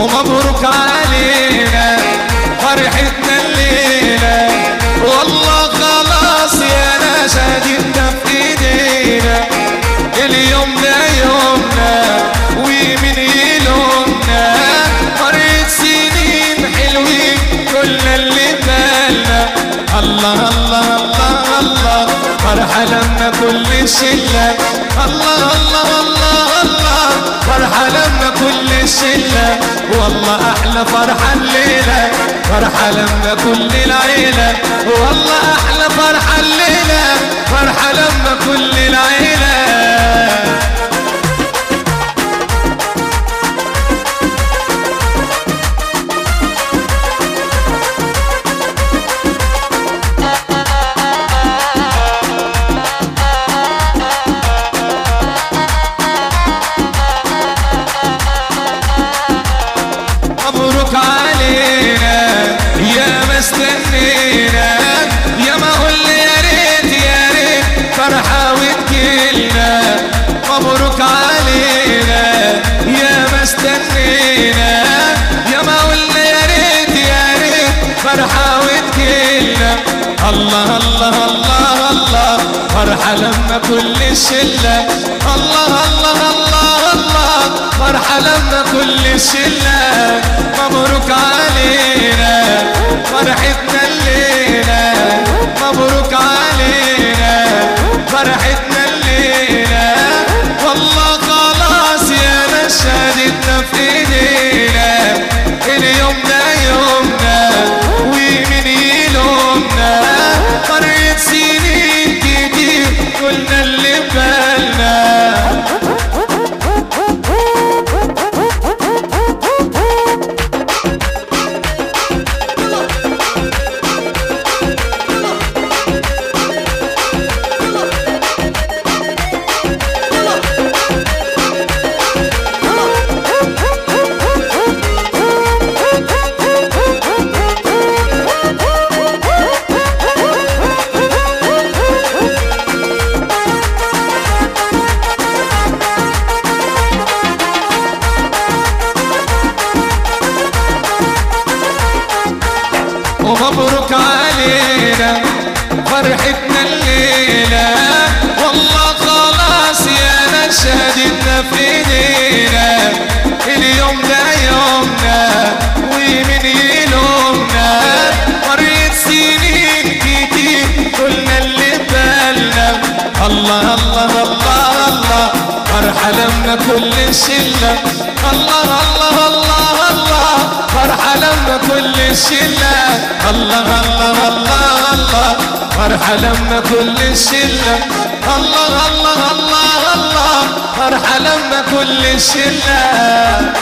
ومبروك علينا فرحتنا الليلة والله خلاص يا نشاد انت في ايدينا اليوم ده يومنا ومن يلومنا مريت سنين حلوين كل اللي بالنا الله الله الله الله فرحة لما كل الشلة الله الله الله الله فرحة لما كل الشلة والله أحلى فرحة الليلة فرحة لما كل العيلة والله أحلى فرحة الليلة فرحة لما كل العيلة مبروك علينا يا ما استنينا يا ما قول يا ريت يا ريت فرحة وتجيلنا مبروك علينا يا ما استنينا يا ما قول يا ريت يا ريت فرحة وتجيلنا الله الله الله الله فرحة لما كل الشلة الله الله الله الله فرحة لما كل الشلة مبروك علينا فرحتنا الليلة مبروك علينا فرحتنا الليلة والله خلاص يا نشادتنا في ايدينا اليوم ده يومنا ومن يلومنا مريت سنين كتير قلنا اللي بالنا ومبروك علينا فرحتنا الليلة والله خلاص يا نشهدنا في ايدينا اليوم ده يومنا ومن يلومنا مريت سنين كتير قلنا اللي بالنا الله الله الله الله فرحة لما كل الشلة الله الله الله الله فرحة لما كل الشلة الله الله الله الله فرحة لما كل الشلة الله الله الله الله فرحة لما كل الشلة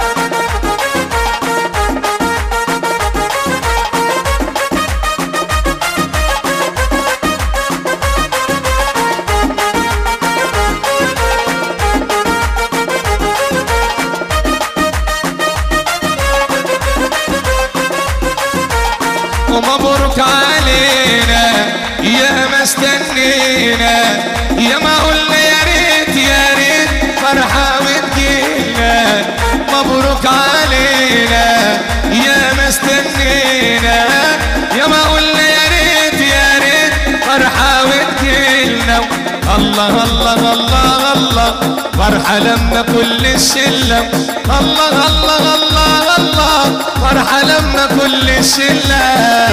ومبروك علينا يا ما استنينا يا ما قلنا يا ريت يا ريت فرحة وتجينا مبروك علينا يا ما استنينا يا ما قلنا يا ريت يا ريت فرحة وتجيلنا الله الله الله الله فرحة لما كل الشلة الله الله الله الله فرحة لما كل الشلة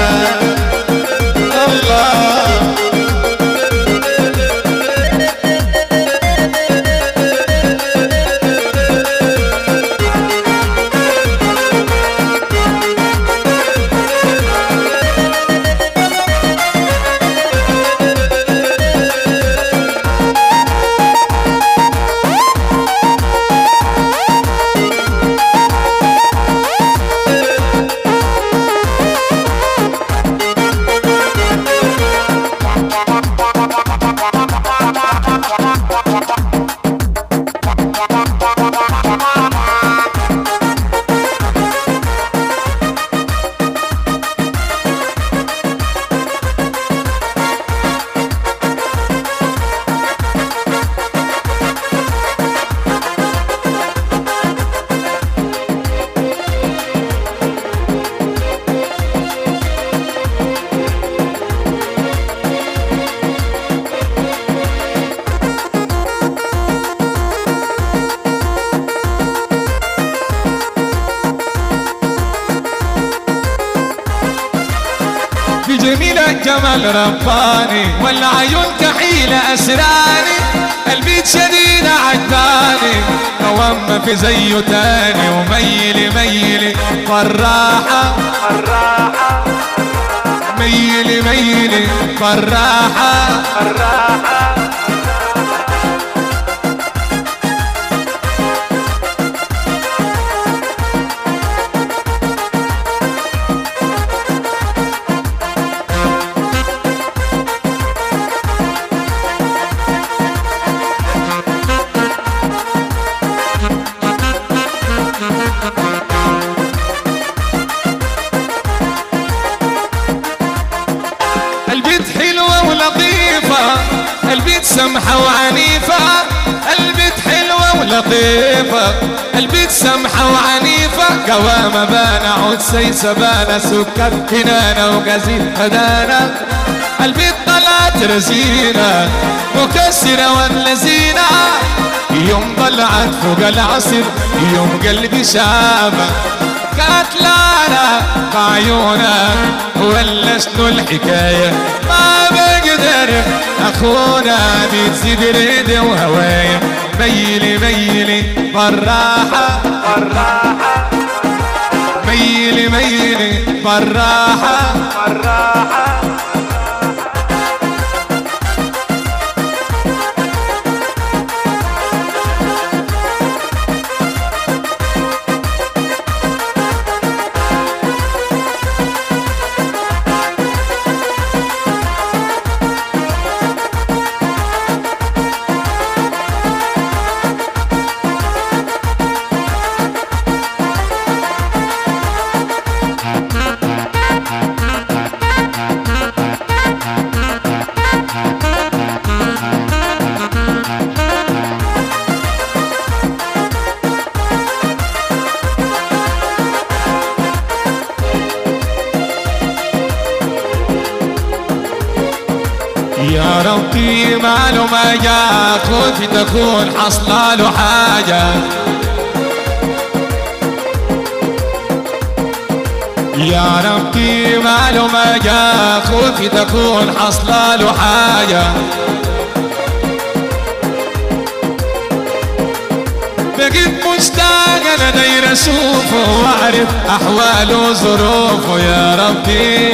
الله جميلة جمال رباني والعيون كحيلة أسراني البيت شديد عجباني قوام في زيه تاني وميلي ميلي فراحة فراحة ميلي ميلي فراحة فراحة البيت سمحة وعنيفة البيت حلوة ولطيفة البيت سمحة وعنيفة قوامة بانا عود سيسة بانا سكر كنانة وقزيل هدانا البيت طلعت رزينة مكسرة واللزينة يوم طلعت فوق العصر يوم قلبي شابه قتلانا بعيونك ولا شنو الحكاية ما بقدر أخونا بتزيد ريدي وهوايا ميلي ميلي بالراحة بالراحة ميلي ميلي بالراحة بالراحة يا ربي ماله ما جاء خوفي تكون حصل له حاجة يا ربي ماله ما جاء خوفي تكون حصل له حاجة بقيت مشتاق انا داير اشوفه واعرف احواله وظروفه يا ربي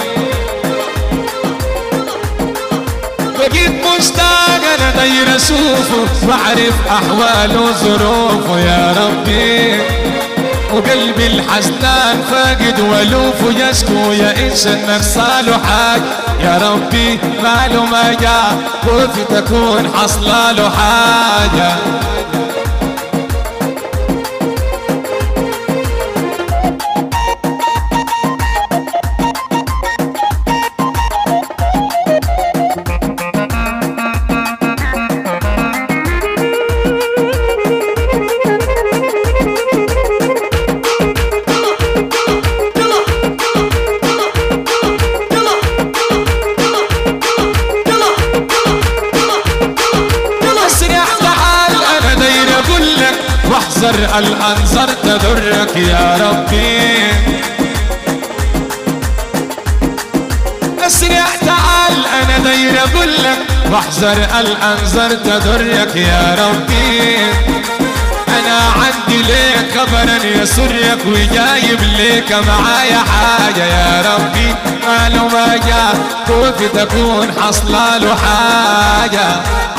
بقيت مشتاق انا داير اشوفه واعرف احواله وظروفه يا ربي وقلبي الحزنان فاقد والوف يشكو يا انس انك صاله حاج يا ربي ماله ما جاء خوفي تكون حصله له حاجه اسرع تعال انا داير اقول لك واحذر الانظار تضرك يا ربي اسرع تعال انا داير اقول لك واحذر الانظار تضرك يا ربي انا عندي ليك خبرا يسرك وجايب ليك معايا حاجه يا ربي ماله ما جاء خوفي تكون حصله له حاجه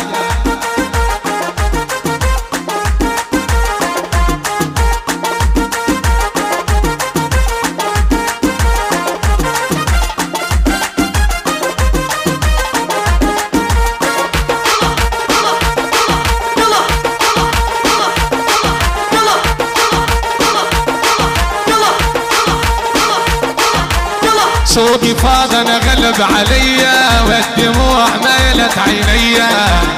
صوتي فاض انا غلب عليا والدموع مالت عينيا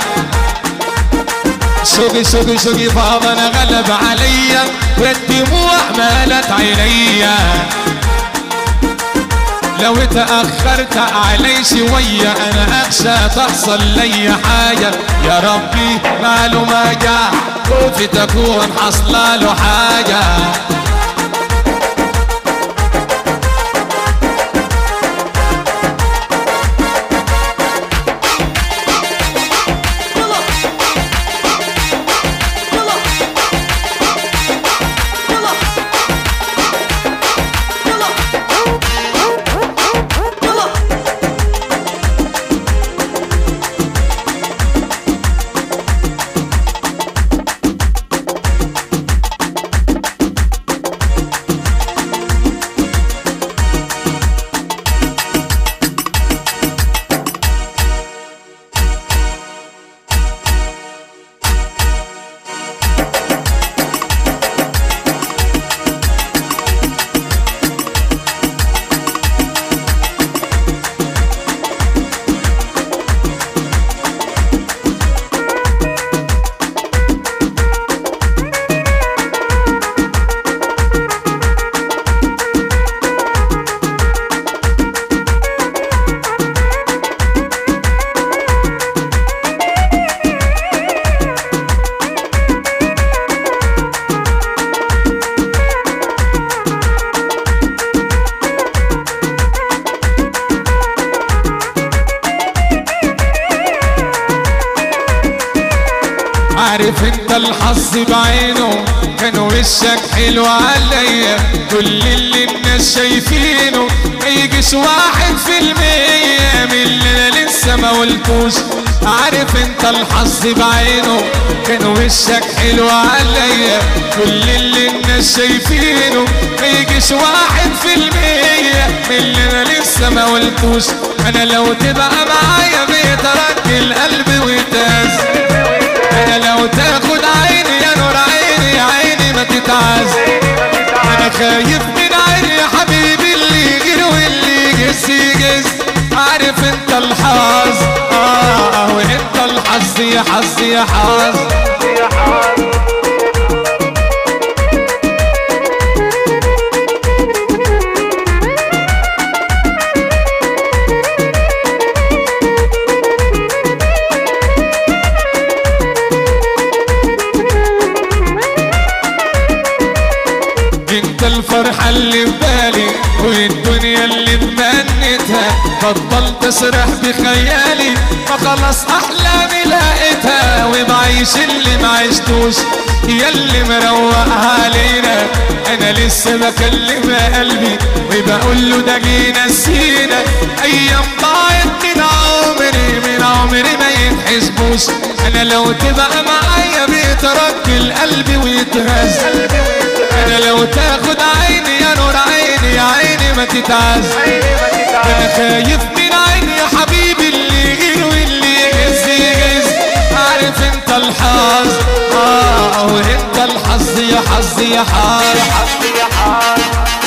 سوقي سوقي سوقي فاض انا غلب عليا والدموع مالت عينيا لو تأخرت علي شوية أنا أخشى تحصل لي حاجة يا ربي ماله ما جاء خوفي تكون حصلة له حاجة عارف انت الحظ بعينه كان وشك حلو عليا كل اللي الناس شايفينه ما يجيش واحد في المية من اللي انا لسه ما قلتوش عارف انت الحظ بعينه كان وشك حلو عليا كل اللي الناس شايفينه ما يجيش واحد في المية من اللي انا لسه ما قلتوش انا لو تبقى معايا بيترك القلب ويتهز انا لو تاخد عيني يا نور عيني يا عيني ما تتعز انا خايف من عيني يا حبيبي اللي يجري واللي يجس يجس عارف انت الحظ اه وانت الحظ يا حظ يا حظ انت الفرحة اللي في بالي والدنيا اللي تمنيتها بطلت اسرح بخيالي فخلاص احلامي لقيتها وبعيش اللي ما عشتوش يا اللي مروقها علينا انا لسه بكلم قلبي وبقول له ده جينا نسينا ايام ضاعت من عمري من عمري ما يتحسبوش انا لو تبقى معايا بيترك القلب ويتهز انا لو تاخد عيني يا نور عيني يا عيني ما تتعز انا خايف من عيني يا حبيبي اللي يغير واللي يجز يجز عارف انت الحظ اه وانت الحظ يا حظ يا حظ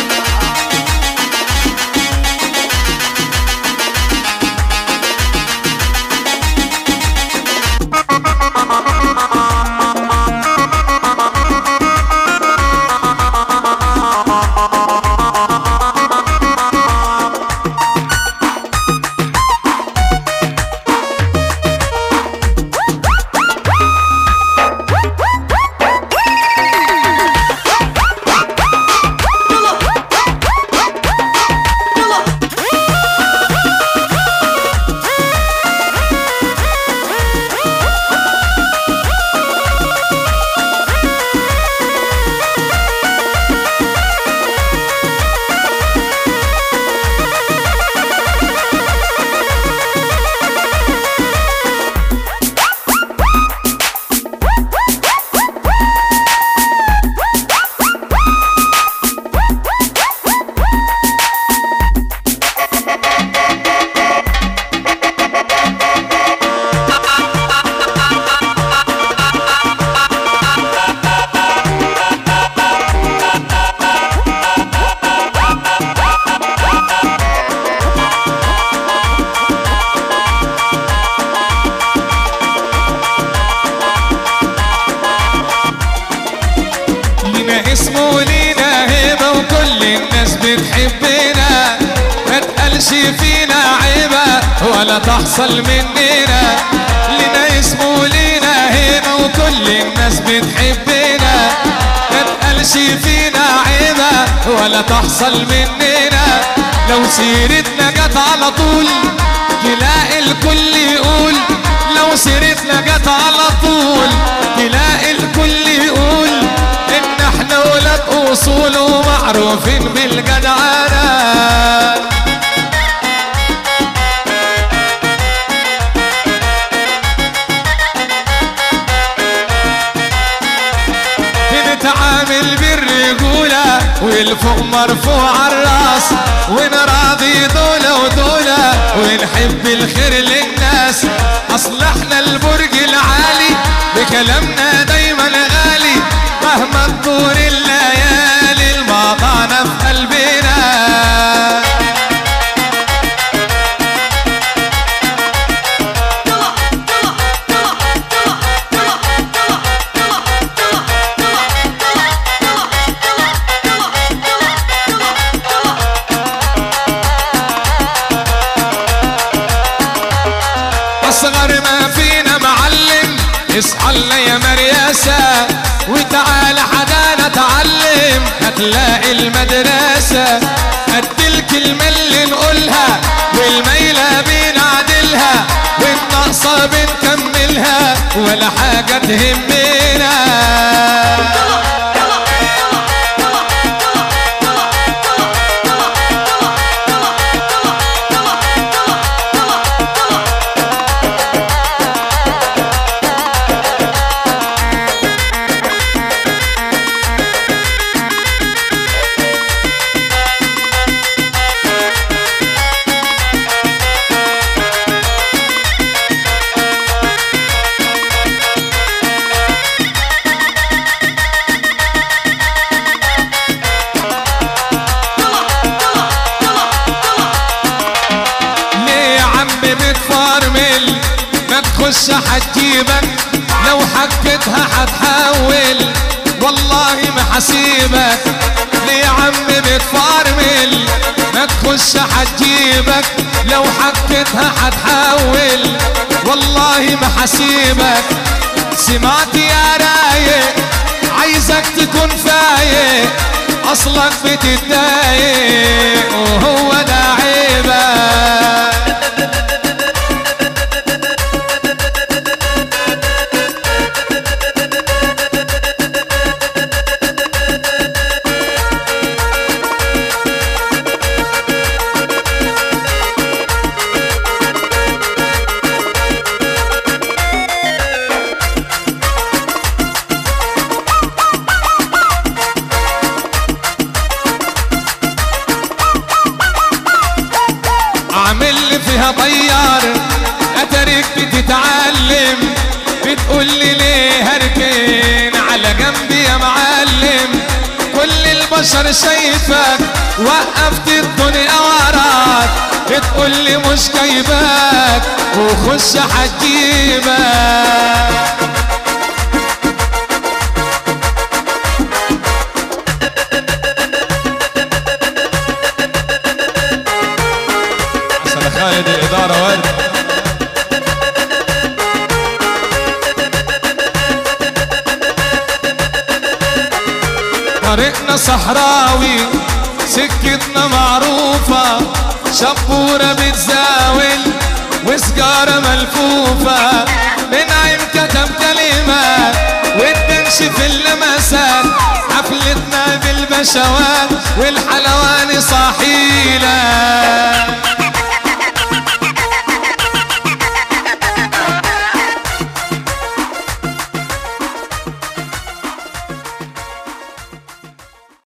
لينا اسمه ولينا هيبة وكل الناس بتحبنا ما تقالش فينا عيبة ولا تحصل مننا لينا اسمه ولينا هيبة وكل الناس بتحبنا ما تقالش فينا عيبة ولا تحصل مننا لو سيرتنا جت على طول تلاقي الكل يقول لو سيرتنا جت على طول تلاقي الكل يقول ان احنا ولاد اصول ومعروفين بالجدعانه بنتعامل بالرجولة والفوق مرفوع الراس ونراضي دولة ودولة ونحب الخير للناس اصل احنا البرج العالي بكلامنا دايما غالي مهما تدور الليالي المطعنة في قلبنا اصغر ما فينا معلم اصحى لنا يا مرياسة وتعال حدانا تعلم هتلاقي المدرسة قد الكلمة اللي نقولها والميلة بنعدلها والناقصة بنكملها ولا حاجة تهمنا ليه يا عم بتفرمل ما تخش حتجيبك لو حكيتها حتحول والله ما حسيبك ليه يا عم بتفرمل ما تخش حتجيبك لو حكيتها حتحول والله ما حسيبك سمعت يا رايق عايزك تكون فايق اصلك بتتضايق وهو ده عيبك عامل لي فيها طيار اترك بتتعلم بتقول لي ليه هركن على جنبي يا معلم كل البشر شايفك وقفت الدنيا وراك بتقول لي مش جايباك وخش حجيبك حسن خالد الإدارة ورد طريقنا صحراوي سكتنا معروفة شبورة بتزاول وسجارة ملفوفة من عين كتب كلمات وتنشف اللمسات حفلتنا بالبشوات والحلواني صحيلة